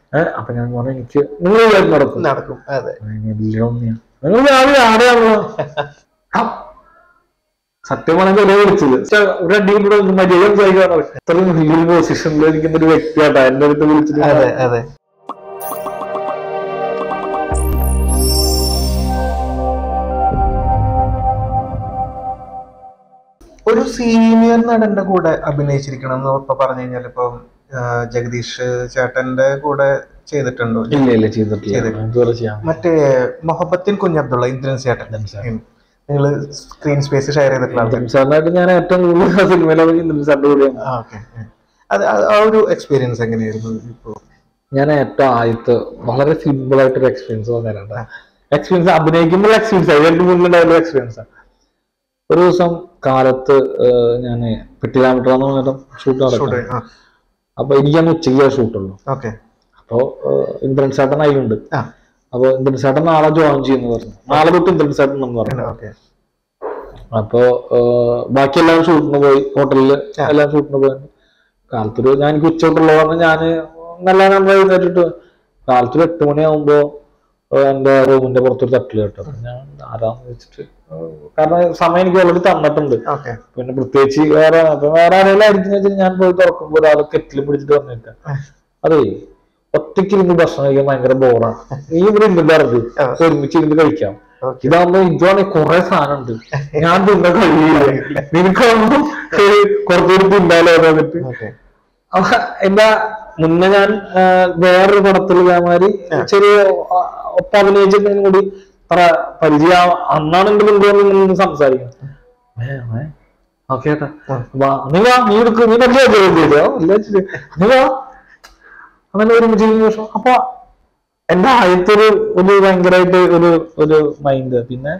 ഏഹ് അപ്പൊ ഞാൻ പറഞ്ഞു എനിക്ക് നിങ്ങൾ വിചാരിച്ച് നടക്കും നടക്കും അതെ നിങ്ങൾ രാവിലെ ആടെയാണല്ലോ ആ, സത്യം പറഞ്ഞാൽ ഒരേ വിളിച്ചത് ച്ചാ, ഒരു അടിയുടെ മര്യാദ സംസാരിക്കാൻ അത്രയും വലിയൊരു പൊസിഷനിൽ ഇരിക്കുന്ന ഒരു വ്യക്തിയാട്ടാ എന്റെ അടുത്ത് വിളിച്ചിട്ട് അതെ അതെ ഒരു സീനിയർ നടന്റെ കൂടെ അഭിനയിച്ചിരിക്കണം എന്ന് ഇപ്പൊ പറഞ്ഞു കഴിഞ്ഞാൽ ഇപ്പൊ ആ, ജഗദീഷ് ചേട്ടന്റെ കൂടെ ചെയ്തിട്ടുണ്ടോ ഇല്ല ഇല്ല ചെയ്തിട്ടില്ല ചെയ്തിട്ടില്ല. ഇതുവരെ ചെയ്യാൻ മറ്റേ മൊഹബത്തിൻ കുഞ്ഞബ്ദുള്ള ഇന്ദ്രൻ ചേട്ടൻ നിങ്ങൾ സ്ക്രീൻ സ്പേസ് ഷെയർ ചെയ്തിട്ടുള്ള ആൾക്കാർ സാറിനായിട്ട് ഞാൻ ഏറ്റവും കൂടുതൽ സിനിമയിലൊക്കെ ഇന്ദ്രൻ സാറിന്റെ കൂടെയാണ് ആ ഓക്കെ അത് അത് ആ ഒരു എക്സ്പീരിയൻസ് എങ്ങനെയായിരുന്നു ഇപ്പോ ഞാൻ ഏറ്റവും ആദ്യത്തെ വളരെ സിമ്പിൾ ആയിട്ടൊരു എക്സ്പീരിയൻസ് പറഞ്ഞിട്ടുണ്ട് എക്സ്പീരിയൻസ് അഭിനയിക്കുമ്പോൾ എക്സ്പീരിയൻസ് അതിന്റെ മുന്നിലുണ്ടായുള്ള എക്സ്പീരിയൻസ് ഒരു ദിവസം കാലത്ത് ഞാൻ പെട്ടിലാമിട്ടർ എന്ന് പറഞ്ഞിട്ട് ഷൂട്ട് ഷൂട്ട് നടക്കും അപ്പൊ എനിക്കന്ന് ഉച്ചയ്ക്ക് ഷൂട്ടുള്ളൂ ഓക്കെ അപ്പോ ഇന്ദ്രൻ ചേട്ടൻ അതിലുണ്ട് ആ അപ്പൊ ഇന്ദ്രൻ ചേട്ടൻ നാളെ ജോയിൻ ചെയ്യുന്നു പറഞ്ഞു നാളെ തൊട്ട് ഇന്ദ്രൻ ചേട്ടൻ എന്ന് പറഞ്ഞു ഓക്കെ അപ്പോ ഏഹ്, ബാക്കി എല്ലാവരും ഷൂട്ടിന് പോയി ഹോട്ടലിൽ ആ. എല്ലാം ഷൂട്ടിന് പോയി കാലത്തൊരു ഞാൻ എനിക്ക് ഉച്ചോട്ടുള്ള പറഞ്ഞ് ഞാൻ നല്ല നമ്മൾ എഴുന്നേറ്റിട്ട് കാലത്തൊരു എട്ട് മണിയാവുമ്പോ ഏഹ്, എന്റെ റൂമിന്റെ പുറത്തൊരു തട്ടിൽ കേട്ടോ അപ്പൊ ഞാൻ ആരാന്ന് വെച്ചിട്ട് ഏഹ്, കാരണം സമയം എനിക്ക് ഓൾറെഡി തന്നിട്ടുണ്ട് ഓക്കെ പിന്നെ പ്രത്യേകിച്ച് വേറെ അപ്പൊ വേറെ ആരെങ്കിലും ആയിരിക്കും വെച്ചാൽ ഞാൻ പോയി തുറക്കുമ്പോൾ ഒരാൾ കെറ്റിൽ പിടിച്ചിട്ട് വന്നിട്ട് അതേ ഒറ്റയ്ക്ക് ഇരുന്ന് ഭക്ഷണം കഴിക്കാൻ ഭയങ്കര ബോറാണ് നീ ഇവിടെ ഇരുന്നില്ല അറിഞ്ഞു ആ. ഒരുമിച്ച് ഇരുന്ന് കഴിക്കാം ഓക്കെ ഇതാകുമ്പോ ഇതാണെ കുറെ സാധനം ഉണ്ട് ഞാൻ തിന്ന കഴിയില്ല നിനക്കാവുമ്പോ കുറച്ചുകൂടി തിന്നാലോ എന്നിട്ട് ഓക്കെ അപ്പൊ എന്റെ മുന്നേ ഞാൻ ആ, വേറൊരു പടത്തിൽ ഇതേമാതിരി ചെറിയ ആ, ഒപ്പം അഭിനയിച്ചതിനും കൂടി അത്ര പരിചയം അന്നാണെങ്കിൽ എന്തോന്നും സംസാരിക്കണം ഓക്കെ ഏട്ടാ വാ നീ വാ നീ എടുക്ക് നീ പരിചയം ചെയ്തോ ഇല്ല ശരി. നീ വാ അങ്ങനെ ഒരുമിച്ച് ഇരുന്ന് ശേഷം അപ്പൊ എന്റെ ആദ്യത്തെ ഒരു ഒരു ഭയങ്കരമായിട്ട് ഒരു ഒരു മൈൻഡ് പിന്നെ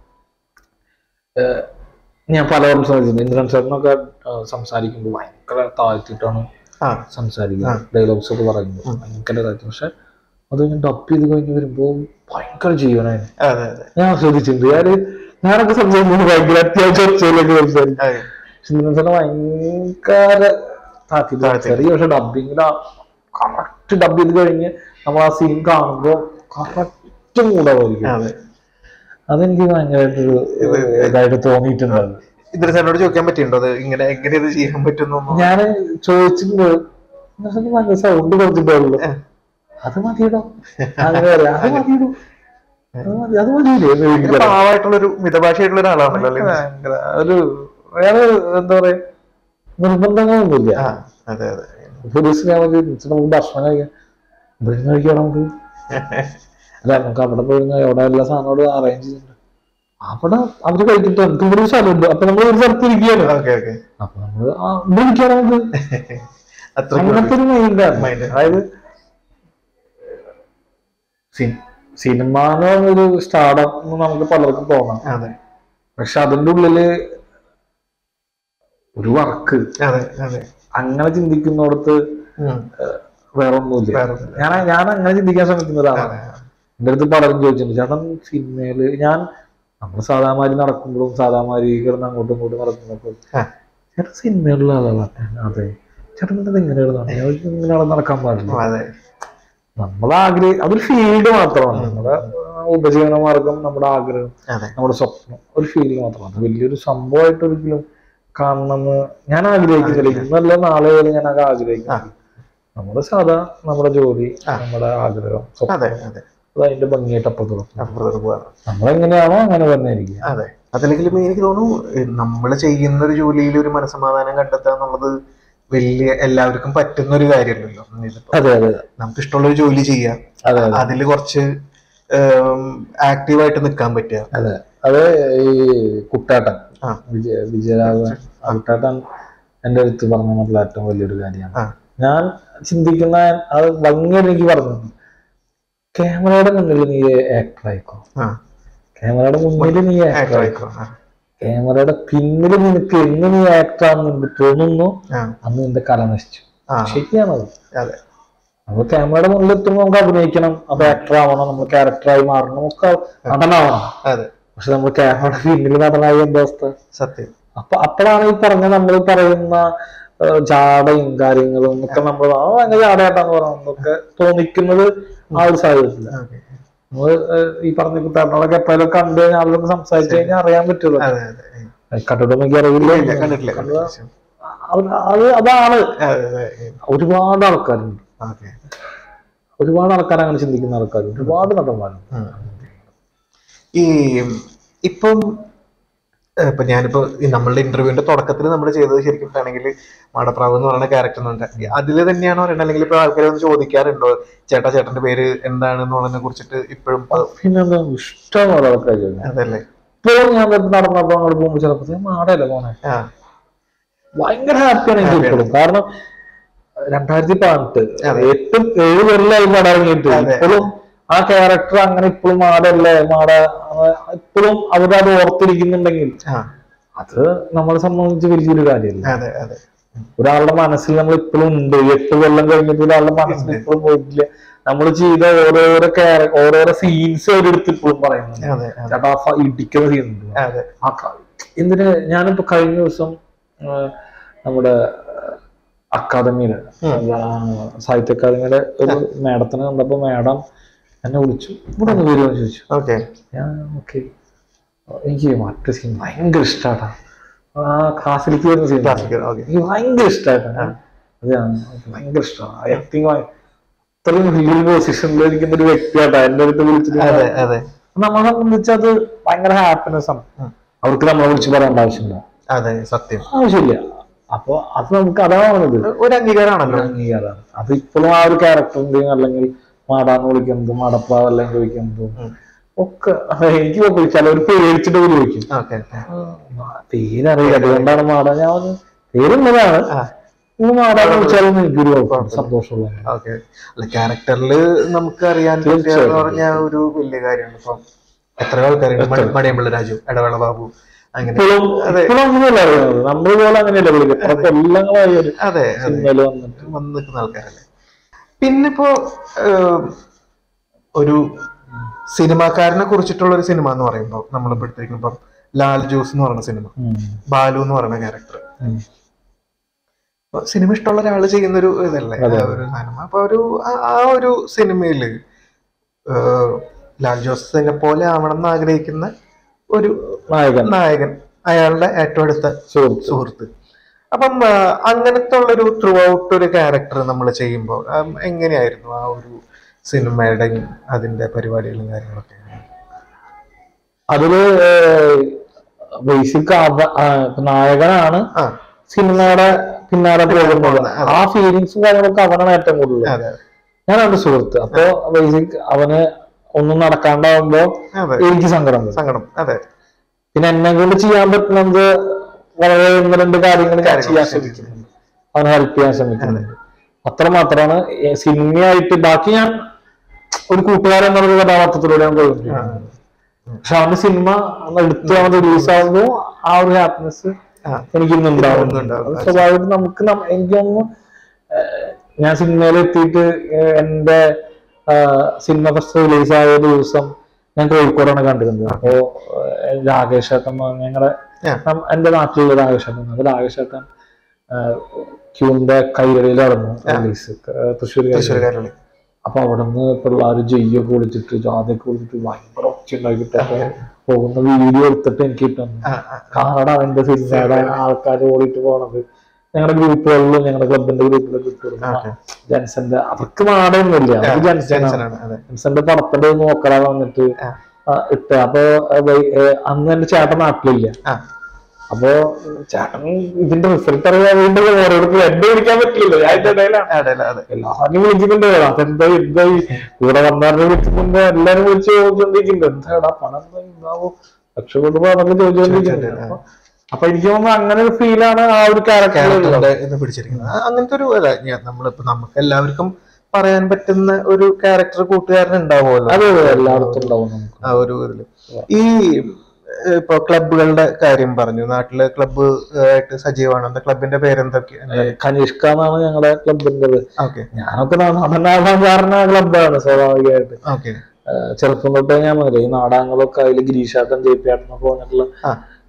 ഏഹ്, ഞാൻ പലവരും ശ്രദ്ധിച്ചിട്ടുണ്ട് ഇന്ദ്രൻ സാറിനൊക്കെ സംസാരിക്കുമ്പോൾ ഭയങ്കര താഴ്ത്തിയിട്ടാണ് ആ സംസാരിക്കുന്നത് ഡയലോഗ്സ് ഒക്കെ പറയുമ്പോൾ ഭയങ്കര താഴ്ത്തി പക്ഷെ അത് ഞാൻ ഡപ്പ് ചെയ്ത് കഴിഞ്ഞ് വരുമ്പോൾ ഭയങ്കര ജീവനായിരുന്നു അതെ അതെ ഞാൻ ശ്രദ്ധിച്ചിട്ടുണ്ട് ഞാന് ഞാനൊക്കെ സംസാരിക്കുമ്പോൾ ഭയങ്കര അത്യാവശ്യം ഒച്ചയിലൊക്കെ സംസാരിക്കും അതെ ഇന്ദ്രൻ സാറിന് ഭയങ്കര താഴ്ത്തി താഴ്ത്തി. ചെറിയ പക്ഷെ ഡബിങ്ങിൽ കറക്റ്റ് ഡബ് ചെയ്ത് കഴിഞ്ഞ് നമ്മൾ ആ സീൻ കാണുമ്പോൾ കറക്റ്റ് മൂടാവായിരിക്കും അതെ അതെനിക്ക് ഭയങ്കരമായിട്ടൊരു ഇതായിട്ട് തോന്നിയിട്ടുണ്ടായിരുന്നു ഇന്ദ്രൻ സാറിനോട് ചോദിക്കാൻ പറ്റിയിട്ടുണ്ടോ അത് ഇങ്ങനെ എങ്ങനെ ഇത് ചെയ്യാൻ പറ്റുന്നു ഞാൻ ചോദിച്ചിട്ടുണ്ട് "നിനക്ക് ഭയങ്കര സൗണ്ട് കുറച്ചിട്ടുള്ളൂ അത് മതിയിടോ അങ്ങനെ പറയാം അത് മതിയിടോ അത് മതി അത് മതിയില്ലേ എന്ന് ചോദിക്കും. പാവമായിട്ടുള്ള ഒരു മിതഭാഷയായിട്ടുള്ള ഒരാളാണല്ലോ അല്ലേ ഭയങ്കര ഒരു വേറെ എന്താ പറയാ നിർബന്ധങ്ങളൊന്നുമില്ല ആ അതെ അതെ പോലീസ് നമുക്ക് നമുക്ക് ഭക്ഷണം കഴിക്കാം ഇവിടെ കഴിക്കാം നമുക്ക് അല്ല നമുക്ക് അവിടെ പോയി ഇരുന്ന് അവിടെ എല്ലാ സാധനങ്ങളും അറേഞ്ച് ചെയ്തിട്ടുണ്ട് അവിടെ അവര് കഴിച്ചിട്ട് നമുക്ക് ഇവിടെ ഒരു സ്ഥലമുണ്ട് അപ്പൊ നമ്മൾ ഒരു സ്ഥലത്ത് ഇരിക്കുകയാണ് ഓക്കെ ഓക്കെ അപ്പൊ നമ്മള് ആ ഇവിടെ ഇരിക്കാം നമുക്ക് അത്രയ്ക്ക് അങ്ങനത്തെ ഒരു മൈൻഡാണ് Mind. അതായത് സി- സിനിമ എന്ന് പറഞ്ഞൊരു സ്റ്റാർഡം നമുക്ക് പലർക്കും തോന്നാം അതെ പക്ഷെ അതിന്റെ ഉള്ളില് ഒരു വർക്ക് അതെ അതെ അങ്ങനെ ചിന്തിക്കുന്നിടത്ത് ഉം. വേറെ ഒന്നുമില്ല വേറൊന്നുമില്ല. ഞാൻ ഞാൻ അങ്ങനെ ചിന്തിക്കാൻ ശ്രമിക്കുന്ന ഒരാളാണ് അതെ. എന്റെ അടുത്ത് പലരും ചോദിച്ചിട്ടുണ്ട് ചേട്ടൻ സിനിമയില് ഞാൻ നമ്മൾ സാധാമാരി നടക്കുമ്പോഴും സാധാമാരി കിടന്ന് അങ്ങോട്ടും ഇങ്ങോട്ടും നടക്കുന്നപ്പോൾ ആ. ചേട്ടൻ സിനിമയിലുള്ള ആളാണ് അതെ ചേട്ടൻ ഇത് ഇങ്ങനെയാണ് നടക്കുന്നത് ഞാൻ ചോദിച്ചു, ഇങ്ങനെയാണ് നടക്കാൻ പാടില്ല അതെ നമ്മൾ ആഗ്രഹം അതൊരു ഫീൽഡ് മാത്രമാണ് നമ്മുടെ ആ, ഉപജീവന മാർഗം നമ്മുടെ ആഗ്രഹം അതെ നമ്മുടെ സ്വപ്നം ഒരു ഫീൽഡ് മാത്രമാണ് അത് വലിയൊരു സംഭവമായിട്ട് ഒരിക്കലും കാണണമെന്ന് ഞാൻ ആഗ്രഹിക്കുന്നില്ല ഇന്നല്ല നാളെ വരെ ഞാൻ അത് ആഗ്രഹിക്കുന്നു നമ്മുടെ സാധാ നമ്മുടെ ജോലി നമ്മുടെ ആഗ്രഹം സ്വപ്നം അതെ അതെ അത് അതിന്റെ ഭംഗിയായിട്ട് അപ്പുറത്തോളം അപ്പുറത്തോട്ട് പോകാറ് നമ്മളെങ്ങനെയാണോ അങ്ങനെ തന്നെ ആയിരിക്കും അതെ അതല്ലെങ്കിലും എനിക്ക് തോന്നുന്നു നമ്മൾ ചെയ്യുന്ന ഒരു ജോലിയിൽ ഒരു മനസമാധാനം കണ്ടെത്തുക എന്നുള്ളത് വലിയ എല്ലാവർക്കും പറ്റുന്ന ഒരു കാര്യമല്ലല്ലോ ഇതിപ്പോ അതെ അതെ നമുക്ക് ഇഷ്ടമുള്ള ഒരു ജോലി ചെയ്യാം അതെ അതെ അതിൽ കുറച്ച് ആക്റ്റീവായിട്ട് നിൽക്കാൻ പറ്റുക അതെ അത് ഈ കുട്ടാട്ടൻ ആ. വിജയ വിജയരാഘവൻ ആ കുട്ടാട്ടൻ എന്റെ അടുത്ത് പറഞ്ഞു തന്നിട്ടുള്ള ഏറ്റവും വലിയൊരു കാര്യമാണ് ആ. ഞാൻ ചിന്തിക്കുന്ന അത് ഭംഗിയായിട്ട് എനിക്ക് പറഞ്ഞു തന്നു. ക്യാമറയുടെ മുന്നിൽ നീ ആക്ടർ ആയിക്കോ ആ ക്യാമറയുടെ മുന്നിൽ നീ ആക്ടർ actor ആയിക്കോ ആയിക്കോ. ആ. ക്യാമറയുടെ പിന്നിൽ നിനക്ക് എന്ന് നീ ആക്ടർ ആണെന്ന് നിനക്ക് തോന്നുന്നു ആ. അന്ന് നിന്റെ കല നശിച്ചു ആ ശരിയാണത് അതെ നമ്മൾ ക്യാമറയുടെ മുന്നിൽ എത്തുമ്പോൾ നമുക്ക് അഭിനയിക്കണം അപ്പൊ ആക്ടർ ആവണം നമ്മൾ ക്യാരക്ടറായി മാറണം ഒക്കെ നടനാവണം അതെ പക്ഷെ നമ്മൾ ക്യാമറയുടെ പിന്നിൽ നടനായി എന്താ അവസ്ഥ സത്യം അപ്പൊ അപ്പോഴാണ് ഈ പറഞ്ഞ നമ്മൾ പറയുന്ന ഏഹ് ജാടയും കാര്യങ്ങളും ഒക്കെ നമ്മൾ ആ ഭയങ്കര ജാടയായിട്ടാന്ന് പറയുന്നതൊക്കെ തോന്നിക്കുന്നത് ആ ഒരു സാഹചര്യത്തില് ഓക്കെ നമ്മള് ഏഹ് ഈ പറഞ്ഞ കുത്താട്ടങ്ങളൊക്കെ എപ്പോഴും കണ്ടു കഴിഞ്ഞാൽ അവരൊക്കെ സംസാരിച്ചു കഴിഞ്ഞാൽ അറിയാൻ പറ്റുള്ളൂ അതെ അതെ കണ്ടിട്ടൊന്നും എനിക്ക് അറിയില്ല ഇല്ല, കണ്ടിട്ടില്ല കണ്ടിട്ടില്ല അത് അത് അതാണ് അതെ അതെ ഒരുപാട് ആൾക്കാരുണ്ട് ഓക്കെ ഒരുപാട് ആൾക്കാർ അങ്ങനെ ചിന്തിക്കുന്ന ആൾക്കാരുണ്ട് ഒരുപാട് നടന്മാരുണ്ട് ഈ ഇപ്പം ഏഹ് ഇപ്പൊ ഞാനിപ്പോ ഈ നമ്മളുടെ ഇന്റർവ്യൂവിന്റെ തുടക്കത്തിൽ നമ്മൾ ചെയ്തത് ശരിക്കും ആണെങ്കിൽ മാടപ്രാവ് എന്ന് പറയുന്ന ക്യാരക്ടർ എന്നുണ്ട് അതിൽ തന്നെയാണോ പറയുന്നത് അല്ലെങ്കിൽ ഇപ്പൊ ആൾക്കാർ ഒന്ന് ചോദിക്കാറുണ്ടോ ചേട്ടാ ചേട്ടന്റെ പേര് എന്താണെന്നുള്ളതിനെ കുറിച്ചിട്ട് ഇപ്പോഴും പിന്നെ എന്താ ഇഷ്ടംപോലെ ആൾക്കാർ ചോദിക്കും അതല്ലേ ഇപ്പോഴും ഞാൻ നടന്നപ്പോ അങ്ങോട്ട് പോകുമ്പോൾ ചിലപ്പോ മാടയല്ലേ പോണേ ആ ഭയങ്കര ഹാപ്പിയാണ് എനിക്ക് Happy ആണ്. ഇപ്പോഴും കാരണം രണ്ടായിരത്തി പതിനെട്ട് അതെ. എട്ടും ഏഴ് കൊല്ലമായി പടം ഇറങ്ങിയിട്ട് അതെ. ഇപ്പോഴും ആ ക്യാരക്ടർ അങ്ങനെ ഇപ്പോഴും മാടല്ലേ മാട ഇപ്പോഴും അവരുടെ അത് ഓർത്തിരിക്കുന്നുണ്ടെങ്കിൽ ആ അത് നമ്മളെ സംബന്ധിച്ച് വലിയൊരു കാര്യമല്ല അതെ അതെ ഒരാളുടെ മനസ്സിൽ നമ്മൾ ഇപ്പോഴും ഉണ്ട് എട്ട് കൊല്ലം കഴിഞ്ഞിട്ട് ഒരാളുടെ മനസ്സിൽ ഇപ്പോഴും പോയിട്ടില്ല നമ്മൾ ചെയ്ത ഓരോരോ ക്യാര- ഓരോരോ സീൻസ് അവരെടുത്ത് ഇപ്പോഴും പറയുന്നുണ്ട് അതെ അതെ ചേട്ടാ ആ ഫ- ഇടിക്കുന്ന സീൻ ഉണ്ട് അതെ ആ ക- എന്തിന് ഞാനിപ്പോ കഴിഞ്ഞ ദിവസം ആ, നമ്മുടെ അക്കാദമിയില് സാഹിത്യ അക്കാദമിയുടെ ഒരു മേഡത്തിനെ കണ്ടപ്പോ മേഡം എന്നെ വിളിച്ചു ഇവിടെ ഒന്ന് വരുമോ എന്ന് ചോദിച്ചു ഓക്കെ ഞാൻ ഓക്കെ എനിക്ക് മറ്റു സീൻ ഭയങ്കര ഇഷ്ടാട്ടാ ആ ക്ലാസ്സിലേക്ക് വരുന്ന സീൻ ക്ലാസിക്കൽ ഓക്കെ എനിക്ക് ഭയങ്കര ഇഷ്ടമായിട്ടാണ് അത് ഞാൻ എനിക്ക് ഭയങ്കര ഇഷ്ടമാണ് ആക്ടിങ് അത്രയും വലിയൊരു പൊസിഷനിൽ ഇരിക്കുന്ന ഒരു വ്യക്തിയാട്ടാ എന്റെ അടുത്ത് വിളിച്ചിട്ട് അതെ അതെ നമ്മളെ സംബന്ധിച്ച് അത് ഭയങ്കര ഹാപ്പിനെസ് ആണ് ഉം. അവർക്ക് നമ്മളെ വിളിച്ച് പറയേണ്ട ആവശ്യമില്ല അതെ സത്യം ആവശ്യമില്ല അപ്പൊ അത് നമുക്ക് അതാണത് ഒരു അംഗീകാരമാണല്ലോ അംഗീകാരമാണ് അത് ഇപ്പോഴും ആ ഒരു ക്യാരക്ടറിന്റെയും അല്ലെങ്കിൽ മാടാന്ന് വിളിക്കുന്നതും മാടപ്പാവ് എല്ലാം ചോദിക്കുന്നതും ഉം. ഒക്കെ എനിക്ക് കുഴപ്പമില്ല ചിലവർ പേടിച്ചിട്ട് പോലും ചോദിക്കും ഓക്കെ ആ, പേരറിയില്ല അതുകൊണ്ടാണ് മാട ഞാൻ പറഞ്ഞു, പേരുള്ളതാണ് ആ ഈ മാടാന്ന് വിളിച്ചാലും എനിക്കൊരു കുഴപ്പമില്ല സന്തോഷമുള്ള ഓക്കെ അല്ല ക്യാരക്ടറിൽ നമുക്ക് അറിയാൻ പറ്റുക എന്ന് പറഞ്ഞാൽ ഒരു വലിയ കാര്യമാണ് ഇപ്പം എത്ര ആൾക്കാരുണ്ട് മണി- മണിയമ്പിള്ള രാജു ഇടവേള ബാബു അങ്ങനെ ഇപ്പോഴും ഇപ്പോഴും അങ്ങനെയല്ല അറിയുന്നത് നമ്മൾ പോലെ അങ്ങനെയല്ല വിളിക്കുന്നത് എത്ര കൊല്ലങ്ങളായി ഒരു അതെ അതെ സിനിമയിൽ വന്നിട്ട് വന്ന് നിൽക്കുന്ന ആൾക്കാരല്ലേ പിന്നിപ്പോ ഏഹ്, ഒരു സിനിമാക്കാരനെ കുറിച്ചിട്ടുള്ള ഒരു സിനിമ എന്ന് പറയുമ്പോൾ നമ്മളിപ്പോ എടുത്തിരിക്കും ഇപ്പം ലാൽ ജോസ് എന്ന് പറയുന്ന സിനിമ ഉം. ബാലു എന്ന് പറയുന്ന ക്യാരക്ടർ ഉം. സിനിമ ഇഷ്ടമുള്ള ഒരാൾ ചെയ്യുന്ന ഒരു ഇതല്ലേ അതെ. ആ ഒരു സാധനം അപ്പൊ ഒരു ആ- ആ ഒരു സിനിമയില് ഏഹ്, ലാൽ ജോസിനെ പോലെ ആവണം എന്ന് ആഗ്രഹിക്കുന്ന ഒരു നായകൻ നായകൻ അയാളുടെ ഏറ്റവും അടുത്ത സുഹൃത്ത് സുഹൃത്ത് അപ്പം ആ, അങ്ങനത്തെ ഉള്ളൊരു ത്രൂ ഔട്ട് ഒരു ക്യാരക്ടർ നമ്മൾ ചെയ്യുമ്പോൾ എങ്ങനെയായിരുന്നു ആ ഒരു സിനിമയുടെ അതിന്റെ പരിപാടികളും കാര്യങ്ങളൊക്കെ അതില് ബേസിക് നായകനാണ് ആ സിനിമയുടെ പിന്നാലെ പോകുന്നത് പോകുന്നത്, അതെ. ആ ഫീലിങ്സും കാര്യങ്ങളൊക്കെ അവനാണ് ഏറ്റവും കൂടുതൽ അതെ ഞാൻ അവന്റെ സുഹൃത്ത് അപ്പൊ ബേസിക് അവന് ഒന്നും നടക്കാണ്ടാവുമ്പോ അതെ എനിക്ക് സങ്കടം വരും സങ്കടം അതെ പിന്നെ എന്നെ കൊണ്ട് ചെയ്യാൻ പറ്റുന്നത് വളരെ ഒന്ന് രണ്ട് കാര്യങ്ങൾ ഞാൻ കാര്യങ്ങൾ ചെയ്യാൻ ശരി. ശ്രമിക്കുന്നുണ്ട് അവനെ ഹെൽപ്പ് ചെയ്യാൻ ശ്രമിക്കുന്നുണ്ട് അത്രമാത്രമാണ് ഈ സിനിമയായിട്ട് ബാക്കി ഞാൻ ഒരു കൂട്ടുകാരൻ എന്നുള്ള കഥാപാത്രത്തിലൂടെ ഞാൻ പോയിട്ടുണ്ട് പക്ഷെ അവന്റെ സിനിമ അന്ന് എടുത്ത് അവൻ റിലീസ് ആകുമ്പോ ആ ഒരു ഹാപ്പിനെസ് ആ. എനിക്കിന്ന് ഉണ്ടാവും ഉണ്ടാവും. അത് സ്വാഭാവികമായിട്ട് നമുക്ക് നം- എനിക്കൊന്ന് ഞാൻ സിനിമയിൽ എത്തിയിട്ട് ഏഹ്, എന്റെ സിനിമ ഫസ്റ്റ് റിലീസ് ആയ ദിവസം ഞാൻ കോഴിക്കോടാണ് കണ്ടിരുന്നത് അപ്പോ ഏഹ്, രാകേഷ് ഏട്ടൻ ഞങ്ങളുടെ ആ. എന്റെ നാട്ടിലുള്ള രാകേഷ് ഏട്ടൻ അപ്പൊ രാകേഷ് ഏട്ടൻ ക്യൂന്റെ കൈരളിയിൽ നടന്നു റിലീസ് തൃശ്ശൂർ തൃശ്ശൂർ കൈരളി. കാരളി അപ്പൊ അവിടെ നിന്ന് പിള്ളേർ ജയ്യൊക്കെ വിളിച്ചിട്ട് ജാഥയൊക്കെ വിളിച്ചിട്ട് ഭയങ്കര ഒച്ച ഉണ്ടാക്കിട്ടൊക്കെ പോകുന്ന വീഡിയോ എടുത്തിട്ട് എനിക്ക് കിട്ടുന്നു ആ, ആ, കാണടാ എന്റെ സിനിമയുടെ ആൾക്കാർ ഓടിയിട്ട് പോണത് ഞങ്ങളുടെ ഗ്രൂപ്പുകളിലും ഞങ്ങളുടെ ക്ലബിന്റെ ഗ്രൂപ്പിലൊക്കെ ഇട്ടിരുന്നു ഓക്കെ ജൻസന്റെ അവർക്ക് നാടൊന്നുമില്ല അവർക്ക് ജൻസനാണ് ജെൻസനാണ് അതെ ജൻസന്റെ പടത്തിന്റെ നോക്കലാ വന്നിട്ട് ആ. ആ, ഇട്ട് അപ്പൊ ആ, വൈ- ഏ, അന്ന് എന്റെ ചേട്ടൻ നാട്ടിലില്ല ആ അപ്പൊ ചേട്ടൻ ഇതിന്റെ റിസൾട്ട് അറിയാൻ വേണ്ടി ഓരോരുത്തർ എന്നെ വിളിക്കാൻ പറ്റില്ലല്ലോ ഞാൻ അതിന്റെ ഇടയിലാണ് അതെ അതെ അതെ എല്ലാരും വിളിക്കുന്നുണ്ട് അതെന്താ എന്തായി കൂടെ വന്നവരെ വിളിക്കുന്നുണ്ട് എല്ലാരും വിളിച്ച് ചോദിച്ചോണ്ടിരിക്കുന്നുണ്ട് എന്താടാ പണം എന്താ ഉണ്ടാവോ രക്ഷപ്പെടുമ്പോ അതൊക്കെ ചോദിച്ചോണ്ടിരിക്കുന്നുണ്ട് അപ്പൊ അപ്പൊ എനിക്ക് തോന്നുന്നു അങ്ങനെ ഒരു ഫീലാണ് ആ ഒരു ക്യാരക്ടറിലുള്ളത് ക്യാരക്ടറിന്റെ ഇത് പിടിച്ചിരിക്കുന്നത് ആ, അങ്ങനത്തെ ഒരു അല്ല ഞാൻ നമ്മളിപ്പോ നമുക്ക് എല്ലാവർക്കും പറയാൻ പറ്റുന്ന ഒരു ക്യാരക്ടർ കൂട്ടുകാരൻ ഉണ്ടാവുമല്ലോ അതെ അതെ എല്ലായിടത്തും ഉണ്ടാവും നമുക്ക് ആ ഒരു ഇതില് ഈ ഏഹ്, ഇപ്പൊ ക്ലബുകളുടെ കാര്യം പറഞ്ഞു നാട്ടില് ക്ലബ്ബ് ആയിട്ട് സജീവമാണ് എന്താ ക്ലബിന്റെ പേരെന്തൊക്കെയാണ് കനിഷ്ക എന്നാണ് ഞങ്ങളുടെ ക്ലബിന്റെ ഓക്കെ ഞാനൊക്കെ നടനാകാൻ കാരണം ക്ലബാണ് സ്വാഭാവികമായിട്ട് ഓക്കെ ഏഹ് ചെറുപ്പം തൊട്ടേ ഞാൻ പറഞ്ഞില്ലേ ഈ നാടകങ്ങളൊക്കെ അതിൽ ഗിരീഷാട്ടൻ ജയിപ്പിയാട്ടൻ ഒക്കെ വന്നിട്ടുള്ള ആ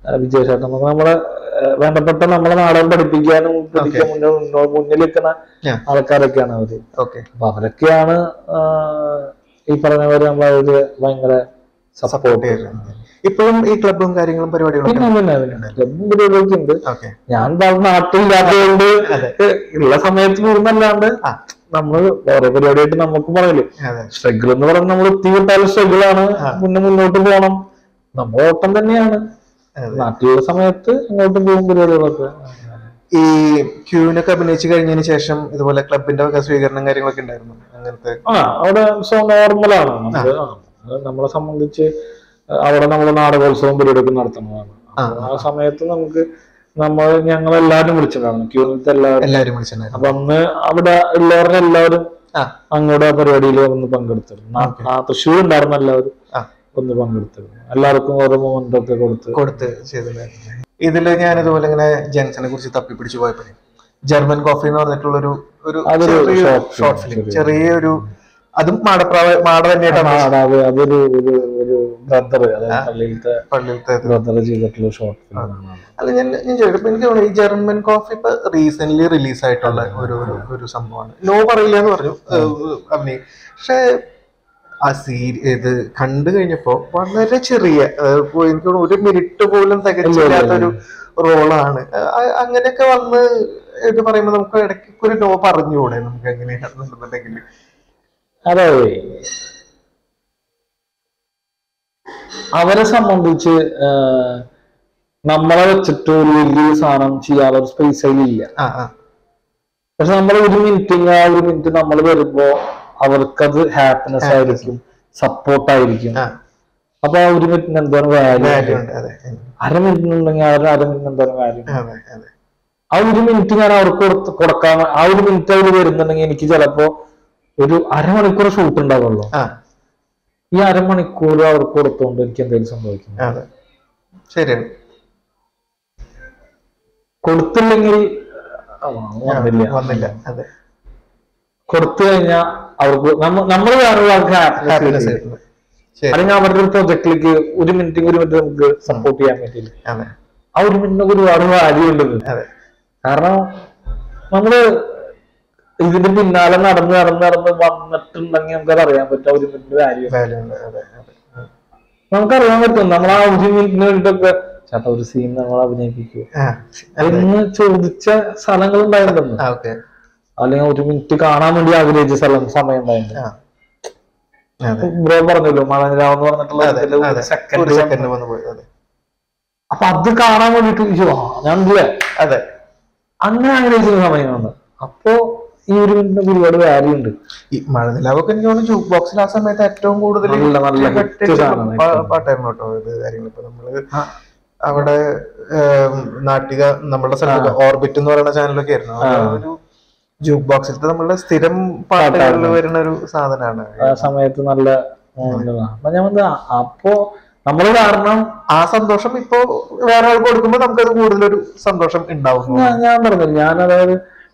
വിജയശേട്ടൻ എന്നൊക്കെ നമ്മളെ ആ, വേണ്ടപ്പെട്ട നമ്മളെ നാടകം പഠിപ്പിക്കാനും പഠിക്കാൻ മുന്നേ മുന്നോ- മുന്നിൽ നിൽക്കുന്ന Yeah. ആൾക്കാരൊക്കെയാണ് അവര് ഓക്കെ അപ്പൊ അവരൊക്കെയാണ് ആ, ഈ പറഞ്ഞ പോലെ നമ്മളവര് ഭയങ്കര സപ്പോർട്ട് ഇപ്പോഴും ഈ ക്ലബും കാര്യങ്ങളും പരിപാടികളും പിന്നെ പിന്നെ പിന്നെ ക്ലബും പരിപാടിയൊക്കെ ഉണ്ട് ഓക്കെ ഞാൻ പറഞ്ഞ നാട്ടിലില്ലാത്തതുകൊണ്ട് ഉള്ള സമയത്ത് പോകുന്നല്ലാണ്ട് ആ. നമ്മള് വേറെ പരിപാടിയായിട്ട് നമുക്ക് പറയില്ലേ അതെ സ്ട്രഗിൾ എന്ന് പറഞ്ഞാൽ നമ്മൾ എത്തിവിട്ടാലും സ്ട്രഗിൾ ആണ് മുന്നേ മുന്നോട്ട് പോകണം നമ്മൾ ഓട്ടം തന്നെയാണ് അതെ. നാട്ടിലുള്ള സമയത്ത് അങ്ങോട്ട് പോകും പരിപാടികളൊക്കെ ഈ ക്യൂവിനൊക്കെ അഭിനയിച്ചു കഴിഞ്ഞതിന് ശേഷം ഇതുപോലെ ക്ലബിന്റെ ഒക്കെ സ്വീകരണം കാര്യങ്ങളൊക്കെ ഉണ്ടായിരുന്നു അങ്ങനത്തെ ആ അവിടെ സോ നോർമലാണ് നമുക്ക് ആ, അത് നമ്മളെ സംബന്ധിച്ച് അവിടെ നമ്മൾ നാടകോത്സവം പരിപാടിയൊക്കെ നടത്തുന്നതാണ് അപ്പൊ ആ സമയത്ത് നമുക്ക് നമ്മൾ ഞങ്ങളെല്ലാരും വിളിച്ചിട്ടുണ്ടായിരുന്നു ക്യൂവിലത്തെ എല്ലാവരും എല്ലാവരും വിളിച്ചിട്ടുണ്ടായിരുന്നു അപ്പൊ അന്ന് അവിടെ ഉള്ളവരുടെ എല്ലാവരും ആ അങ്ങോട്ട് ആ പരിപാടിയിൽ ഒന്ന് പങ്കെടുത്തിരുന്നു നാ- ആ തൃശ്ശൂർ ഉണ്ടായിരുന്ന എല്ലാവരും ആ ഒന്ന് പങ്കെടുത്തിരുന്നു എല്ലാവർക്കും ഓരോ മൊമെന്റ് ഒക്കെ കൊടുത്ത് കൊടുത്ത് ചെയ്തിട്ടുണ്ടായിരുന്നു ഇതില് ഞാൻ ഇതുപോലെ ഇങ്ങനെ ജംഗ്ഷനെ കുറിച്ച് തപ്പിപ്പിടിച്ച് പോയപ്പോഴേ ജർമ്മൻ കോഫി എന്ന് പറഞ്ഞിട്ടുള്ള ഒരു ഒരു അതൊരു short film, ഷോർട്ട് ഫിലിം ചെറിയ- ചെറിയൊരു അതും മാടപ്രാവ മാട തന്നെയായിട്ടാണ് ആ, അത് അതൊരു ഒരു ഒരു ബ്രദർ അതായത് പള്ളിയിലത്തെ പള്ളിയിലത്തെ ഇത്. ബ്രദർ ചെയ്തിട്ടുള്ള ഷോർട്ട് ഫിലിമാണ് അല്ല ഞാൻ ഞാൻ ചോദിക്കും എനിക്ക് തോന്നുന്നു ഈ ജർമ്മൻ കോഫി ഇപ്പൊ റീസെന്റ് റിലീസ് ആയിട്ടുള്ള ഒരു ഒരു ഒരു സംഭവമാണ് നോ പറയില്ല എന്ന് പറഞ്ഞു ഏഹ്, അഭിനയ് പക്ഷെ ആ സീരി ഇത് കണ്ടു കഴിഞ്ഞപ്പോ വളരെ ചെറിയ ഏഹ്, ഇപ്പൊ എനിക്ക് തോന്നുന്നു ഒരു മിനിറ്റ് പോലും തികച്ചില്ലാത്തൊരു റോളാണ് അങ്ങനെയൊക്കെ വന്ന് ഇത് പറയുമ്പോ നമുക്ക് ഇടയ്ക്ക് ഒരു നോ പറഞ്ഞുകൂടെ നമുക്ക് എങ്ങനെയാണെന്നുണ്ടെങ്കിൽ അതെ അവരെ സംബന്ധിച്ച് ആ, നമ്മളെ വെച്ചിട്ട് ഒരു വലിയ സാധനം ചെയ്യാനുള്ള ഒരു സ്പേസ് അതിലില്ല ആ ആ പക്ഷെ നമ്മൾ ഒരു മിനിറ്റിങ് ആ ഒരു മിനിറ്റ് നമ്മൾ വരുമ്പോ അവർക്കത് ഹാപ്പിനെസ് ആയിരിക്കും സപ്പോർട്ട് ആയിരിക്കും ആ അപ്പൊ ആ ഒരു മിനിറ്റിന് എന്തോരം വാല്യൂ വാല്യൂ ഉണ്ട് അതെ അര മിനിറ്റ് ഉണ്ടെങ്കിൽ ആ ഒരു അര മിനിറ്റ് എന്തോരം വാല്യൂ അതെ അതെ ആ ഒരു മിനിറ്റ് ഞാൻ അവർക്ക് കൊടുത്ത് കൊടുക്കാൻ ആ ഒരു മിനിറ്റ് അവർ വരുന്നുണ്ടെങ്കിൽ എനിക്ക് ചിലപ്പോ ഒരു അരമണിക്കൂർ ഷൂട്ട് ഉണ്ടാവുള്ളൂ ആ ഈ അരമണിക്കൂർ അവർക്ക് കൊടുത്തോണ്ട് എനിക്ക് എന്തെങ്കിലും സംഭവിക്കും അതെ ശരിയാണ് കൊടുത്തില്ലെങ്കിൽ ആ, വന്നില്ല വന്നില്ല അതെ കൊടുത്തു കഴിഞ്ഞാൽ അവർക്ക് നമ്മൾ വേറെ ആൾക്ക് ഹാപ്പിനെസ് ഹാപ്പിനെസ് ആയിട്ടുണ്ട് ശരി അല്ലെങ്കിൽ അവരുടെ ഒരു പ്രൊജക്റ്റിലേക്ക് ഒരു മിനിറ്റ് ഒരു മിനിറ്റ് നമുക്ക് സപ്പോർട്ട് ചെയ്യാൻ പറ്റില്ല അതെ ആ ഒരു മിനിറ്റ് ഒരുപാട് വാല്യൂ ഉണ്ട് ഇതിന്. അതെ കാരണം നമ്മള് ഇതിന്റെ പിന്നാലെ നടന്ന് നടന്ന് നടന്ന് വന്നിട്ടുണ്ടെങ്കിൽ നമുക്കത് അറിയാൻ പറ്റും ആ ഒരു മിനിറ്റ് വാല്യൂ വാല്യൂ ഉണ്ട് അതെ അതെ ഉം. നമുക്കറിയാൻ പറ്റും നമ്മൾ ആ ഒരു മിനിറ്റിന് വേണ്ടിട്ടൊക്കെ ചേട്ടാ ഒരു സീൻ നമ്മൾ അഭിനയിപ്പിക്കൂ ആ അതെ എന്ന് ചോദിച്ച സ്ഥലങ്ങൾ ഉണ്ടായിട്ടുണ്ടെന്ന് ആ ഓക്കെ അല്ലെങ്കിൽ ഒരു മിനിറ്റ് കാണാൻ വേണ്ടി ആഗ്രഹിച്ച സ്ഥലം സമയം ഉണ്ടായിരുന്നു ആ അതെ ബ്രോ പറഞ്ഞല്ലോ മഴനിലാവെന്ന് പറഞ്ഞിട്ടുള്ള അതെ ഇതില് അതെ ഒരു സെക്കൻഡ് ഒരു സെക്കൻഡ് വന്ന് പോയി അതെ അപ്പൊ അത് കാണാൻ വേണ്ടിട്ട് അയ്യോ, ആ, ഞാൻ ഇല്ലേ അതെ അങ്ങനെ ആഗ്രഹിച്ച സമയമാണ് അപ്പോ ഈ ഒരു മിനിറ്റിന് ഒരുപാട് വാല്യൂ ഉണ്ട് ഈ മഴനിലാവൊക്കെ എനിക്ക് തോന്നുന്നു ജൂക്ക് ബോക്സിൽ ആ സമയത്ത് ഏറ്റവും കൂടുതൽ നല്ല നല്ല hit സാധനം. പാട്ടായിരുന്നു കേട്ടോ ഇത് കാര്യങ്ങൾ ഇപ്പൊ നമ്മള് ആ. അവിടെ ഏം, നാട്ടിക നമ്മളുടെ സ്ഥലത്ത് ഓർബിറ്റ് എന്ന് പറയുന്ന ചാനലൊക്കെ ആയിരുന്നു അത് ഒരു ജൂക്ക് ബോക്സിലത്തെ നമ്മളുടെ സ്ഥിരം പാട്ടുകളിൽ വരുന്ന ഒരു സാധനമാണ് ആ സമയത്ത് നല്ല moment ആണ്. അപ്പൊ ഞാൻ വന്ന് ആ- അപ്പോ നമ്മള് കാരണം ആ സന്തോഷം ഇപ്പോ വേറെ ആൾക്ക് കൊടുക്കുമ്പോൾ നമുക്കത് കൂടുതലൊരു സന്തോഷം ഉണ്ടാവും ഞാൻ ഞാൻ പറഞ്ഞില്ല ഞാൻ അതായത്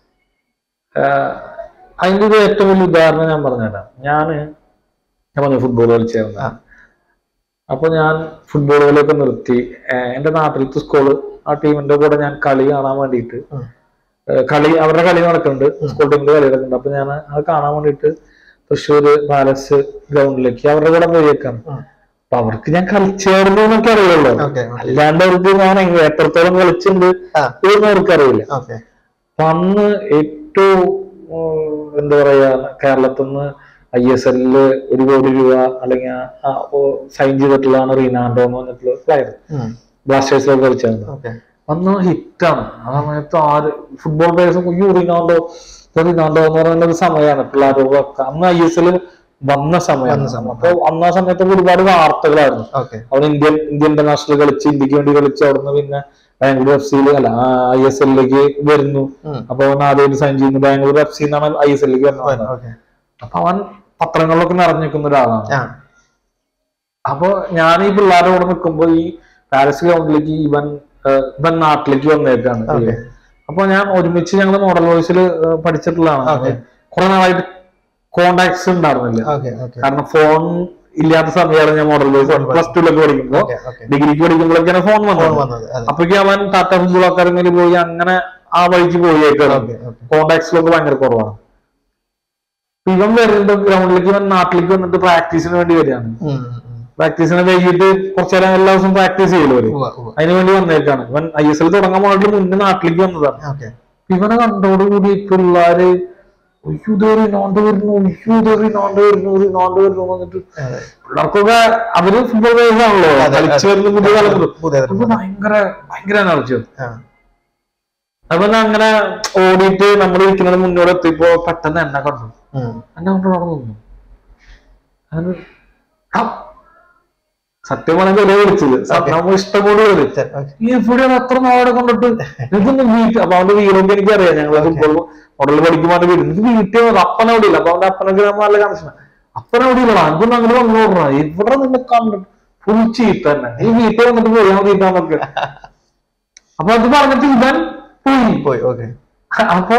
ആഹ്, അതിന്റെ ഒരു ഏറ്റവും വലിയ ഉദാഹരണം ഞാൻ പറഞ്ഞുതരാം ഞാന് ഞാൻ പറഞ്ഞു ഫുട്ബോൾ കളിച്ചായിരുന്നു ആ. അപ്പൊ ഞാൻ ഫുട്ബോൾ കളിയൊക്കെ നിർത്തി ആഹ് എന്റെ നാട്ടിലത്തെ സ്കൂള് ആ ടീമിന്റെ കൂടെ ഞാൻ കളി കാണാൻ വേണ്ടിയിട്ട് ഉം. ആഹ് കളി അവരുടെ കളി നടക്കുന്നുണ്ട് സ്കൂൾ ടീമിന്റെ കളി നടക്കുന്നുണ്ട് അപ്പൊ ഞാൻ അത് കാണാൻ വേണ്ടിയിട്ട് തൃശ്ശൂര് പാലസ് ഗ്രൗണ്ടിലേക്ക് അവരുടെ കൂടെ പോയേക്കാണ് ഉം. അപ്പൊ അവർക്ക് ഞാൻ കളിച്ചായിരുന്നു എന്നൊക്കെ അറിയുള്ളൂ ഓക്കെ അല്ലാണ്ട് അവർക്ക് ഞാൻ എങ്ങ- എത്രത്തോളം കളിച്ചിട്ടുണ്ട് ആ ഇതൊന്നും അവർക്കറിയില്ല ഓക്കെ അപ്പൊ അന്ന് ഏറ്റവും ഉം, എന്താ പറയാ കേരളത്തിൽ നിന്ന് ഐ എസ് എല്ലില് ഒരു കോടി രൂപ അല്ലെങ്കിൽ സൈൻ ചെയ്തിട്ടുള്ളതാണ് റീനാൻഡോ എന്ന് പറഞ്ഞിട്ടുള്ള പ്ലെയർ ബ്ലാസ്റ്റേഴ്സിലൊക്കെ കളിച്ചത് ഓക്കെ അന്ന് ഹിറ്റാണ് ആ സമയത്ത് ആര് ഫുട്ബോൾ പ്ലേയേഴ്സും അയ്യോ റീനാൻഡോ ഇത് റീനാൻഡോ എന്ന് പറയുന്ന ഒരു സമയമാണ് പിള്ളേരൊക്കെ അന്ന് ഐ എസ് എൽ വന്ന സമയമാണ് അപ്പൊ അന്ന് ആ സമയത്ത് ഒരുപാട് വാർത്തകളായിരുന്നു ഓക്കെ അവൻ ഇന്ത്യൻ ഇന്ത്യൻ ഇന്റർനാഷണൽ കളിച്ച് ഇന്ത്യക്ക് വേണ്ടി കളിച്ച് അവിടുന്ന് പിന്നെ ബാംഗ്ലൂർ എഫ് സിയിൽ അല്ല ഐ എസ് എല്ലിലേക്ക് വരുന്നു ഉം. അപ്പൊ അവൻ ആദ്യമായിട്ട് സൈൻ ചെയ്യുന്നു ബാംഗ്ലൂർ എഫ് സി എന്നാണ് ഐ എസ് എല്ലിലേക്ക് വരുന്നത് ഓക്കെ അപ്പൊ അവൻ പത്രങ്ങളിലൊക്കെ നിറഞ്ഞിരിക്കുന്ന ഒരാളാണ് ആ അപ്പൊ ഞാൻ ഈ പിള്ളേരുടെ കൂടെ നിൽക്കുമ്പോ ഈ പാരീസ് ഗ്രൗണ്ടിലേക്ക് ഇവൻ ഏഹ്, ഇവൻ നാട്ടിലേക്ക് വന്നേക്കാണ് Okay. അപ്പൊ ഞാൻ ഒരുമിച്ച് ഞങ്ങൾ മോഡൽ വോയിസിൽ പഠിച്ചിട്ടുള്ളതാണ് Okay. കുറെ നാളായിട്ട് കോണ്ടാക്ട്സ് ഉണ്ടായിരുന്നില്ല ഓക്കെ ഓക്കെ കാരണം ഫോൺ ഇല്ലാത്ത സമയമാണ് ഞാൻ മോഡൽ പ്ലസ് ടുലൊക്കെ പഠിക്കുമ്പോ Okay, okay. ഡിഗ്രിക്ക് പഠിക്കുമ്പോഴൊക്കെയാണ് ഫോൺ ഫോൺ വന്നത് വന്നത് അതെ അപ്പൊക്ക് അവൻ ടാറ്റ ഫുട്ബോൾ അക്കാദമിയിൽ പോയി അങ്ങനെ ആ വഴിക്ക് പോയേക്കാണ് Okay, okay. കോണ്ടാക്ട്സിലൊക്കെ ഭയങ്കര കുറവാണ് അപ്പൊ ഇവൻ വരുമ്പോ ഗ്രൗണ്ടിലേക്ക് ഇവൻ നാട്ടിലേക്ക് വന്നിട്ട് പ്രാക്ടീസിന് വേണ്ടി വരികയാണ് ഉം, ഉം. പ്രാക്ടീസിന് വൈകിട്ട് കുറച്ചു നേരം എല്ലാ ദിവസവും പ്രാക്ടീസ് ചെയ്യലോ അവര് ഉവ്വ, ഉവ്വ. അതിന് വേണ്ടി വന്നേക്കാണ് ഇവൻ ഐ എസ് എൽ തുടങ്ങാൻ പോയിട്ട് മുന്നേ നാട്ടിലേക്ക് വന്നതാണ് Okay. ഇവനെ കണ്ടോടുകൂടി പിള്ളാര് ഒയ്യോ ഇത് റിനോണ്ട് വരുന്നു ഒയ്യോ ഇത് റിനോണ്ട് വരുന്നു റിനോണ്ട് വരുന്നു എന്ന് പറഞ്ഞിട്ട് അതെ. പിള്ളേർക്കൊക്കെ അവര് ഫുട്ബോൾ ആണല്ലോ അതെ, കളിച്ചു അതെ. വരുന്ന പുതിയ കാലത്ത് പുതിയ തലമുറ. അപ്പൊ ഭയങ്കര ഭയങ്കര എനർജി ആ. അപ്പൊ ഞാൻ അങ്ങനെ ഓടിയിട്ട് നമ്മൾ ഇരിക്കുന്നത് മുന്നോട്ട് എത്തിയപ്പോ പെട്ടെന്ന് എന്നെ കണ്ടു ഉം. എന്നെ കൊണ്ട് നടന്നു നിന്നു അത് ആ, സത്യം പറഞ്ഞ വില വിളിച്ചത് Okay. നമ്മൾ ഇഷ്ടംപോലെ വരും ശരി, okay. ഈ എവിടെയാണ് അത്ര നാളെ കൊണ്ടിട്ട് ഇതൊന്നും വീട്ടിൽ അപ്പൊ അവന്റെ വീടൊക്കെ എനിക്കറിയാം ഞങ്ങൾ ഫുട്ബോൾ മോഡൽ പഠിക്കുമ്പോൾ അവന്റെ വീട് ഇത് വീട്ടിൽ വന്നത് അപ്പനെ അവിടെ ഇല്ല അപ്പൊ അവന്റെ അപ്പനൊക്കെ നമ്മൾ നല്ല കണക്ഷൻ അപ്പനെ അവിടെ ഇല്ല അതൊന്നും അങ്ങനെ വന്നു പറഞ്ഞ ഇവിടെ നിന്ന് കണ്ടിട്ട് ഫുൾ ചീത്ത തന്നെ ഈ വീട്ടിൽ വന്നിട്ട് പോയാൽ മതിട്ടാന്നൊക്കെ അപ്പൊ അത് പറഞ്ഞിട്ട് ഇവൻ പോയി പോയി ഓക്കെ അപ്പൊ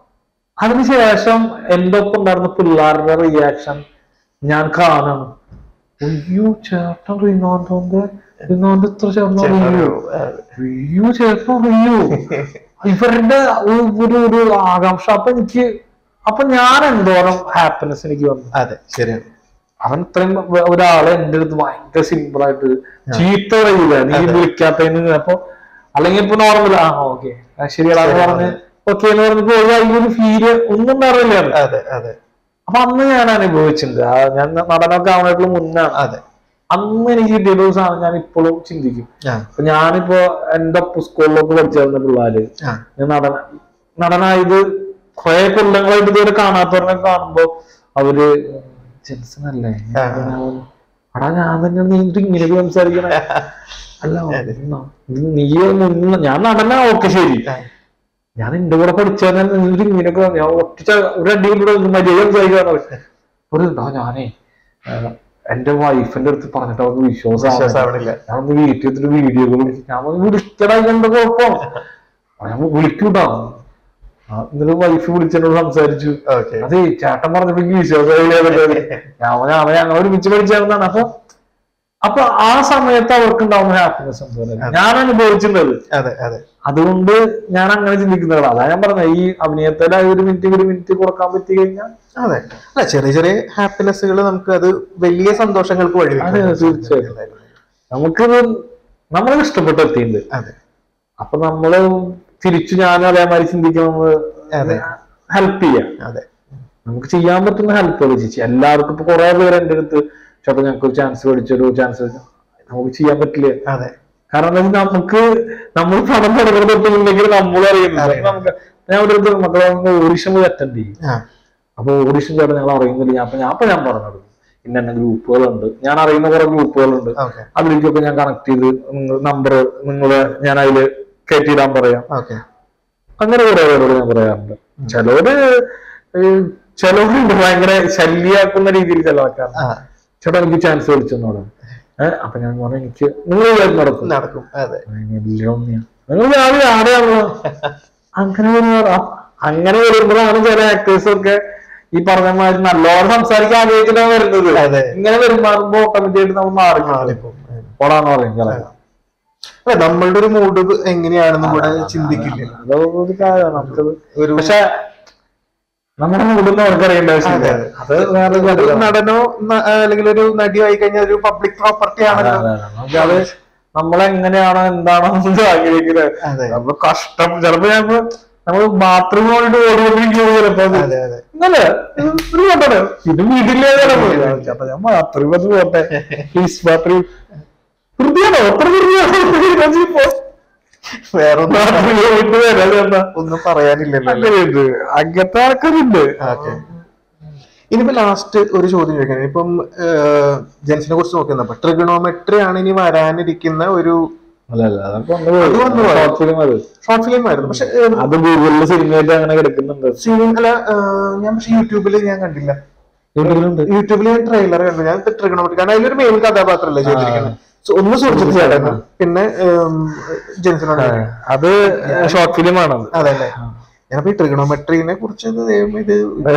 അതിനുശേഷം എന്റെ ഒപ്പം ഉണ്ടായിരുന്ന പിള്ളേരുടെ റിയാക്ഷൻ ഞാൻ കാണണം അയ്യോ ചേട്ടൻ റിനോന്റെ റിനോന്റെ ഇത്ര ചേട്ടൻ അറിയോ അയ്യോ ചേട്ടൻ അറിയോ ഇവരുടെ ഒരു- ഒരു ഒരു ആകാംക്ഷ അപ്പൊ എനിക്ക് അപ്പൊ ഞാൻ എന്തോരം ഹാപ്പിനെസ് എനിക്ക് വന്നു അതെ ശരിയാണ് അവൻ ഇത്രയും വ- ഒരാളെ എന്റെ അടുത്ത് ഭയങ്കര സിമ്പിൾ ആയിട്ട് ചീത്ത പറയില്ല നീ വിളിക്കാത്തതിന് അപ്പൊ അല്ലെങ്കിൽ ഇപ്പൊ നോർമൽ ആ ഓക്കെ ശരിയാണെന്ന് പറഞ്ഞ് ഓക്കെ എന്ന് പറഞ്ഞ് പോയി അതിനൊരു ഫീല് ഒന്നും ഉണ്ടാവില്ല അതെ അതെ അപ്പൊ അന്ന് ഞാൻ അനുഭവിച്ചിട്ടുണ്ട് ആ ഞാൻ നടനൊക്കെ ആവുന്നതിന് മുന്നാണ് അതെ അന്ന് എനിക്ക് കിട്ടിയ ഒരു സാധനം ഞാൻ ഇപ്പോഴും ചിന്തിക്കും ആ അപ്പൊ ഞാനിപ്പോ എന്റെ സ്കൂളിലൊക്കെ പഠിച്ചിരുന്ന പിള്ളേര് ആ ഞാൻ നടന നടനായത് കുറെ കൊല്ലങ്ങളായിട്ട് ഇതുവരെ കാണാത്തവരെ കാണുമ്പോ അവര് ജെൻസൺ അല്ലേ ആ. അടാ ഞാൻ തന്നെ നീ ഇത് ഇങ്ങനെ സംസാരിക്കണേ അല്ല ഒന്നും. ഇത് നീ മുന്ന ഞാൻ നടനാ ഓക്കെ ശരി ആ. ഞാൻ എന്റെ കൂടെ പഠിച്ചാൽ നിന്നിട്ട് ഇങ്ങനെയൊക്കെ ഞാൻ ഒറ്റ ഒരു അടി കൂടെ മര്യാദ സംസാരിക്കാന്ന് ഒരു ഇതാ ഞാനേ ആ, എന്റെ വൈഫിന്റെ അടുത്ത് പറഞ്ഞിട്ട് അവർക്ക് വിശ്വാസം വിശ്വാസാവണില്ല ഞാനൊന്ന് വീട്ടിൽ എത്തിട്ട് വീഡിയോ കോൾ വിളിക്കും ഞാൻ പറഞ്ഞു വിളിക്കടാ എന്താ കുഴപ്പം ഞാൻ വിളിക്കൂട്ടാ ഇന്നലെ വൈഫ് വിളിച്ചെന്നോട് സംസാരിച്ചു ഓക്കെ അതെ ചേട്ടൻ പറഞ്ഞപ്പോ എനിക്ക് വിശ്വാസമായില്ല ഞാൻ പറഞ്ഞു അവൻ ഞങ്ങൾ ഒരുമിച്ച് പഠിച്ചായിരുന്നാണ് അപ്പൊ അപ്പൊ ആ സമയത്ത് അവർക്ക് ഉണ്ടാവുന്ന ഹാപ്പിനെസ് എന്തോ ഞാൻ അനുഭവിച്ചിട്ടുള്ളത് അതെ അതെ അതുകൊണ്ട് ഞാൻ അങ്ങനെ ചിന്തിക്കുന്നതാണ് അതാ ഞാൻ പറഞ്ഞത് ഈ അഭിനയത്തിലെ ആ ഒരു മിനിറ്റ് ഒരു മിനിറ്റ് കൊടുക്കാൻ പറ്റി കഴിഞ്ഞാൽ അതെ അല്ല ചെറിയ ചെറിയ ഹാപ്പിനെസ്സുകൾ നമുക്ക് അത് വലിയ സന്തോഷങ്ങൾക്ക് വഴി അതെ, തീർച്ചയായും. നമുക്കിത് നമ്മളത് ഇഷ്ടപ്പെട്ട് എത്തിയിട്ടുണ്ട് അതെ അപ്പൊ നമ്മള് തിരിച്ചു ഞാൻ അതേമാതിരി ചിന്തിക്കുന്നത് അതെ. ഹെൽപ്പ് ചെയ്യാം അതെ നമുക്ക് ചെയ്യാൻ പറ്റുന്ന ഹെൽപ്പുകൾ ചേച്ചി എല്ലാവർക്കും ഇപ്പൊ കുറെ പേര് എന്റെ അടുത്ത് ചേട്ടാ ഞങ്ങൾക്ക് ഒരു ചാൻസ് പഠിച്ചൊരു ചാൻസ് നമുക്ക് ചെയ്യാൻ പറ്റില്ല അതെ കാരണം എന്താ വെച്ചാൽ നമുക്ക് നമ്മൾ പണം തുടങ്ങുന്ന തൊട്ടുണ്ടെങ്കിൽ നമ്മൾ അറിയുന്നില്ല അറിയാം. നമുക്ക് ഞാൻ ഒരു അടുത്ത് മക്കളെ ഓഡിഷൻ പോയി അറ്റൻഡ് ചെയ്യും ആ അപ്പൊ ഓഡിഷൻ ചേട്ടൻ ഞങ്ങൾ അറിയുന്നില്ല ഞാൻ- അപ്പൊ ഞാൻ അപ്പൊ ഞാൻ പറഞ്ഞു കൊടുക്കും ഇന്ന ഇന്ന ഗ്രൂപ്പുകളുണ്ട് ഞാൻ അറിയുന്ന കുറെ ഗ്രൂപ്പുകളുണ്ട് ഓക്കെ അതിലേക്കൊക്കെ ഞാൻ കണക്ട് ചെയ്ത് നമ്പർ നിങ്ങളെ ഞാൻ അതില് കയറ്റിയിടാൻ പറയാം ഓക്കെ അങ്ങനെ കുറെ പേരോട് ഞാൻ പറയാറുണ്ട് ചിലവര് ഈ ചിലവരുണ്ട് ഭയങ്കര ശല്യാക്കുന്ന രീതിയിൽ ചിലവാക്കാറുണ്ട് ആ ചേട്ടാ എനിക്ക് ചാൻസ് വിളിച്ചെന്നോട് ഏഹ് അപ്പൊ ഞാൻ പറഞ്ഞു എനിക്ക് നിങ്ങൾ വിചാരിച്ച് നടക്കും നടക്കും അതെ നിങ്ങൾ രാവിലെ ആടെയാണല്ലോ അങ്ങനെ വരുന്ന അങ്ങനെ വരുമ്പോഴാണ് ചില ആക്ടേഴ്സ് ഒക്കെ ഈ പറഞ്ഞ മാതിരി നല്ലോണം സംസാരിക്കാൻ ആഗ്രഹിച്ചിട്ടാണ് വരുന്നത് അതെ. ഇങ്ങനെ വരുമ്പോ ഓട്ടോമാറ്റിക് ആയിട്ട് നമ്മൾ മാറി മാറിപ്പോകും. പോടാന്ന് പറയും ചിലപ്പോ. അല്ല നമ്മളുടെ ഒരു മൂഡ് എങ്ങനെയാണെന്ന് കൂടെ ചിന്തിക്കില്ല അത് ഒരു കാര്യമാണ് നമുക്കത് ഒരു പക്ഷെ നമ്മുടെ മൂടുന്ന അവർക്ക് അറിയേണ്ട ആവശ്യമില്ല അതെ, അത് വേറെ ഒരു കാര്യമാണ്. നടനോ ന- അല്ലെങ്കിൽ ഒരു നടിയോ ആയി കഴിഞ്ഞാൽ ഒരു പബ്ലിക് പ്രോപ്പർട്ടി അതെ, ആണല്ലോ അതെ, അതെ. നമുക്കത് നമ്മളെങ്ങനെയാണോ എന്താണോ എന്ന് ആഗ്രഹിക്കുന്നത് അതെ നമ്മള് കഷ്ടം ചിലപ്പോ ഞമ്മള് നമ്മള് ബാത്റൂം പോയിട്ട് ഓടിക്കൊണ്ടിരിക്കുമ്പോ ചിലപ്പോ അത് അതെ അതെ ഇന്നലെ ഇത് പോട്ടെ ഇത് വീട്ടിലേ ചിലപ്പോ ചേട്ടാ ഞാൻ ബാത്റൂം അത് പോട്ടെ പ്ലീസ് ബാത്റൂം വൃത്തിയാണോ എത്ര വൃത്തിയാണോ വേറെ ഒന്നും ബാത്റൂം പോയിട്ട് വരാം ചേട്ടാ ഒന്നും പറയാനില്ലല്ലോ അല്ലേ? അങ്ങനെയുണ്ട് അങ്ങനത്തെ ആൾക്കാരുണ്ട് ഓക്കെ ഇനിയിപ്പോ ലാസ്റ്റ് ഒരു ചോദ്യം ചോദിക്കാൻ ഇപ്പം ജെൻസിനെ കുറിച്ച് നോക്കുന്നപ്പോ ട്രിഗണോമെട്രി ആണ് ഇനി വരാനിരിക്കുന്ന ഒരു അല്ല അല്ല അതൊക്കെ അത് വന്നു പോയോ? ഷോർട്ട് ഫിലിം അത് ഷോർട്ട് ഫിലിം ആയിരുന്നു പക്ഷെ അത് ഗൂഗിളിൽ സിനിമയായിട്ട് അങ്ങനെ കിടക്കുന്നുണ്ട് സീൻ അല്ല ഏഹ്, ഞാൻ പക്ഷെ യൂട്യൂബിൽ ഞാൻ കണ്ടില്ല യൂട്യൂബിലുണ്ട് യൂട്യൂബിൽ ഞാൻ ട്രെയിലർ കണ്ടു ഞാൻ ട്രിഗണോമെട്രി കാരണം അതിലൊരു മെയിൻ കഥാപാത്രമല്ലേ ചെയ്തിരിക്കുന്നത് So, ഒന്ന് സുഹൃത്ത് ചേട്ടൻ പിന്നെ ജെൻസിനോട് അത് ഷോർട്ട് ഫിലിം ആണത് അതെ അല്ലേ ഞാനപ്പോ ഈ ട്രിഗണോമെട്രീനെ കുറിച്ച് ഇത് ദൈവം ഇത്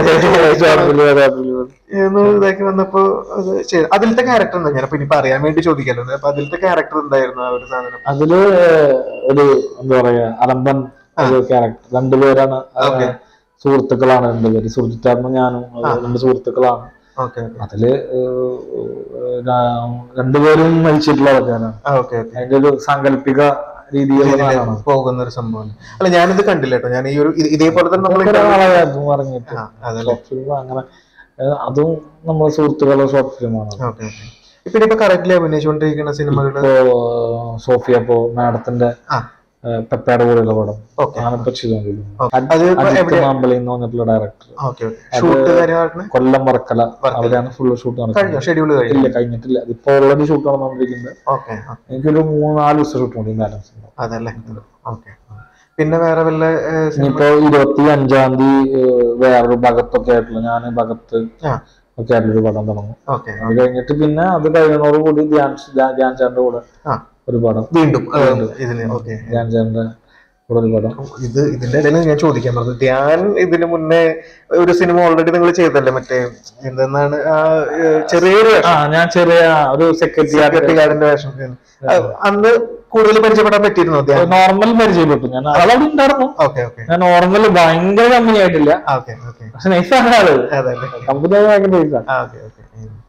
എന്ന് ഇതാക്കി വന്നപ്പോ അത് ചെയ്തു അതിലത്തെ ക്യാരക്ടർ എന്താ ഞാനപ്പോ ഇനിയിപ്പോ അറിയാൻ വേണ്ടി ചോദിക്കല്ലോ അപ്പൊ അതിലത്തെ ക്യാരക്ടർ എന്തായിരുന്നു ആ ഒരു സാധനം അതില് ഒരു എന്താ പറയാ അലമ്പൻ ഒരു ക്യാരക്ടർ രണ്ടുപേരാണ് ആ, Okay. സുഹൃത്തുക്കളാണ് രണ്ടുപേര് സുഹൃത്തുക്കാരനും ഞാനും അത് രണ്ട് സുഹൃത്തുക്കളാണ് ഓക്കെ അതില് ഏഹ്, ര- രണ്ടുപേരും മരിച്ചിട്ടുള്ള ആൾക്കാരാണ് ഓക്കെ ഓക്കെ അതിന്റെ ഒരു സാങ്കല്പിക രീതിയിലുള്ള സാധനമാണ് പോകുന്ന ഒരു സംഭവം അല്ല ഞാനിത് കണ്ടില്ല കേട്ടോ ഞാൻ ഈ ഒരു ഇത് ഇതേപോലെ തന്നെ നമ്മൾ ഒരാളായിരുന്നു പറഞ്ഞിട്ട് ആ, അതല്ലേ ഷോർട്ട് ഫിലിം അങ്ങനെ ഏഹ്, അതും നമ്മുടെ സുഹൃത്തുക്കളുടെ ഷോർട്ട് ഫിലിമാണ് ഓക്കെ ഓക്കെ ഇപ്പൊ ഇനിയിപ്പോ കറക്റ്റ്ലി അഭിനയിച്ചുകൊണ്ടിരിക്കുന്ന സിനിമകള് ഇപ്പോ സോഫിയ ഇപ്പോ മാഡത്തിന്റെ ആ ഏഹ്, പെപ്പയുടെ കൂടെയുള്ള പടം ഓക്കെ ഞാനിപ്പോ ചെയ്തോണ്ടിരിക്കുന്നു ഓക്കെ. അത് ഇപ്പൊ അജിത്ത് എവിടെ മാമ്പളി എന്ന് പറഞ്ഞിട്ടുള്ള ഡയറക്ടർ ഓക്കെ ഓക്കെ ഷൂട്ട് കാര്യമായിട്ട് കൊല്ലം വർക്കല വർക്കല. അവരാണ് ഫുള്ള് ഷൂട്ട് നടക്കുന്നത് കഴിഞ്ഞോ ഷെഡ്യൂൾ കഴിഞ്ഞു ഇല്ല കഴിഞ്ഞിട്ടില്ല ഇതിപ്പോ ഓൾറെഡി ഷൂട്ട് നടന്നുകൊണ്ടിരിക്കുന്നത് ഓക്കെ എനിക്കൊരു മൂന്ന് നാല് ദിവസം ഷൂട്ട് ഉണ്ട് ബാലൻസ് ഉണ്ട് അതല്ലേ ഓക്കെ പിന്നെ വേറെ വല്ല ഏഹ്, സിനിമ ഇനിയിപ്പോ ഇരുപത്തി അഞ്ചാം തീയതി വേറൊരു ഭഗത്തൊക്കെ ആയിട്ടുള്ള ഞാൻ ഭഗത്ത് ആ ഒക്കെ ആയിട്ടുള്ളൊരു പടം തുടങ്ങും ഓക്കെ അത് കഴിഞ്ഞിട്ട് പിന്നെ അത് കഴിയുന്നതോട് കൂടി ധ്യാൻ ധ്യാൻ- ധ്യാൻ ചാന്റെ കൂടെ ആ ഒരു പടം വീണ്ടും ഏഹ്, ഇതിന് ഓക്കെ ധ്യാൻ ചാന്റെ കൂടെ ഒരു പടം ഇത് ഇതിന്റെ ഇടയിൽ ഞാൻ ചോദിക്കാൻ പറഞ്ഞത് ധ്യാൻ ഇതിന് മുന്നേ ഒരു സിനിമ ഓൾറെഡി നിങ്ങൾ ചെയ്തല്ലേ മറ്റേ എന്തെന്നാണ് ആ ഏഹ്, ചെറിയൊരു ആ ഞാൻ ചെറിയ ഒരു സെക്രട്ടറി സെക്യൂരിറ്റി ഗാർഡിന്റെ വേഷം ആ, അന്ന് കൂടുതൽ പരിചയപ്പെടാൻ പറ്റിയിരുന്നോ ധ്യാൻ നോർമൽ പരിചയപ്പെട്ടു ഞാൻ ആളവിടെ ഉണ്ടായിരുന്നു ഓക്കെ ഓക്കെ ഞാൻ നോർമൽ ഭയങ്കര കമ്പനി ആയിട്ടില്ല ഓക്കെ ഓക്കെ പക്ഷെ നൈസാണ് ആള് അതല്ലേ കമ്പനി ഭയങ്കര നൈസാണ് ആ ഓക്കെ ഓക്കെ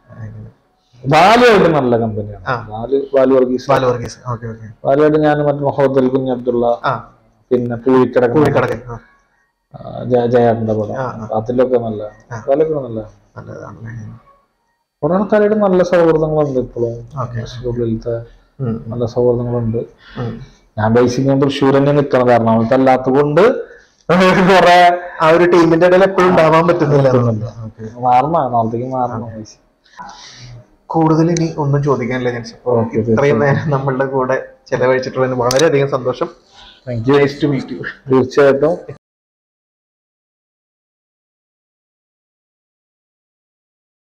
ബാലുവായിട്ട് നല്ല കമ്പനിയാണ് ആ. ബാലു ബാലു വർഗീസ് ബാലു വർഗീസ് ഓക്കെ ഓക്കെ ബാലുവായിട്ട് ഞാൻ മറ്റേ മഹോദൽ കുഞ്ഞ് അബ്ദുള്ള ആ പിന്നെ പൂഴിക്കടക്ക് കൂടിക്കടക്ക് ആ, ജയാറിന്റെ പടം ആ, അപ്പൊ അതിലൊക്കെ നല്ല അതിലൊക്കെ നല്ല നല്ലതാണല്ലേ കുറെ ആൾക്കാരായിട്ട് നല്ല സൗഹൃദങ്ങളുണ്ട് ഇപ്പോഴും ഓക്കെ ഉള്ളിലത്തെ ഉം, നല്ല സൗഹൃദങ്ങളുണ്ട് ഉം. ഞാൻ ബേസിക്കലി തൃശ്ശൂർ തന്നെ നിൽക്കണം എറണാകുളത്ത് അല്ലാത്തത് കൊണ്ട് കുറെ ആ ഒരു ടീമിന്റെ ഇടയിൽ എപ്പോഴും ഉണ്ടാവാൻ പറ്റുന്നില്ല എന്നുള്ളത്. Okay. മാറണം എറണാകുളത്തേക്ക് മാറണം കൂടുതൽ ഇനി ഒന്നും ചോദിക്കാനില്ല ഞാൻ ഓക്കെ ഇത്രയും നേരം നമ്മളുടെ കൂടെ ചെലവഴിച്ചിട്ടുള്ളതിന് വളരെയധികം സന്തോഷം thank you nice to meet you തീർച്ചയായിട്ടും